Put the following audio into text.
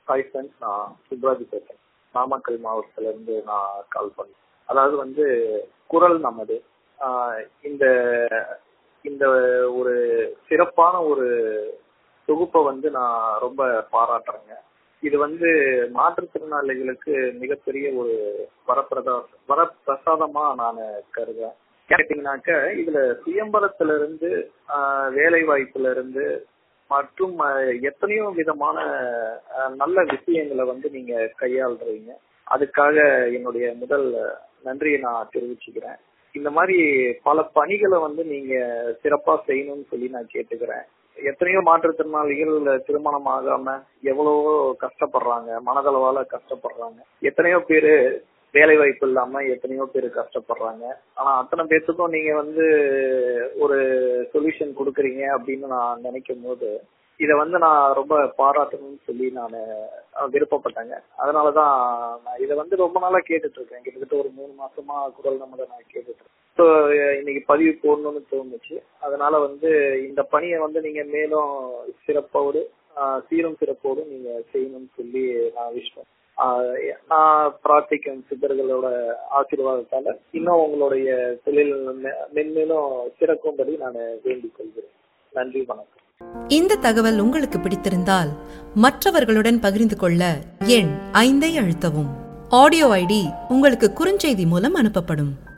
hi friends நான் சுப்ராஜ் பேசுறேன் நாமக்கல் மாவட்டத்துல இருந்து நான் கால் பண்ணேன் அதாவது வந்து குரல் நமது ஆஹ் இந்த இந்த ஒரு சிறப்பான ஒரு தொகுப்பை வந்து நான் ரொம்ப பாராட்டுறேங்க இது வந்து மாற்றுத்திறனாளிகளுக்கு மிகப்பெரிய ஒரு வரப்பிரதா வரப்பிரசாதமா நான் கருதுறேன் கேட்டீங்கன்னாக்க இதுல சுயம்பரத்துல இருந்து ஆஹ் வேலை வாய்ப்புல இருந்து மற்றும் அஹ், எத்தனையோ விதமான அஹ், நல்ல விஷயங்களை வந்து நீங்க கையாளுறீங்க அதுக்காக என்னுடைய முதல் நன்றியை நான் தெரிவிச்சுக்கிறேன் இந்த மாதிரி பல பணிகளை வந்து நீங்க சிறப்பா செய்யணும்னு சொல்லி நான் கேட்டுக்கிறேன் எத்தனையோ மாற்றுத்திறனாளிகள் திருமணம் ஆகாம எவ்வளவோ கஷ்டப்படுறாங்க மனதளவால கஷ்டப்படுறாங்க எத்தனையோ பேரு வேலை வாய்ப்பு இல்லாம எத்தனையோ பேர் கஷ்டப்படுறாங்க ஆனா அத்தனை பேர்த்துக்கும் நீங்க வந்து ஒரு சொல்யூஷன் கொடுக்குறீங்க அப்படின்னு நான் நினைக்கும் போது இதை வந்து நான் ரொம்ப பாராட்டணும்னு சொல்லி நான் விருப்பப்பட்டேங்க அதனாலதான் நான் இதை வந்து ரொம்ப நாளா கேட்டுட்டு இருக்கேன் கிட்டத்தட்ட ஒரு மூணு மாசமா குரல் நம்மள நான் கேட்டுட்டு இருக்கேன் ஸோ இன்னைக்கு பதிவு போடணும்னு தோணுச்சு அதனால வந்து இந்த பணியை வந்து நீங்க மேலும் சிறப்போடு ஆஹ் சீரும் சிறப்போடு நீங்க செய்யணும்னு சொல்லி நான் விஷ் பண்ணேன் ஆஹ் நான் பிரார்த்திக்கும் சித்தர்களோட ஆசீர்வாதத்தால இன்னும் உங்களுடைய தொழில் மெ- மென்மேலும் சிறக்கும்படி நான் வேண்டிக் கொள்கிறேன் நன்றி வணக்கம் இந்த தகவல் உங்களுக்கு பிடித்திருந்தால் மற்றவர்களுடன் பகிர்ந்து கொள்ள எண் ஐந்தை அழுத்தவும் ஆடியோ ஐடி உங்களுக்கு குறுஞ்செய்தி மூலம் அனுப்பப்படும்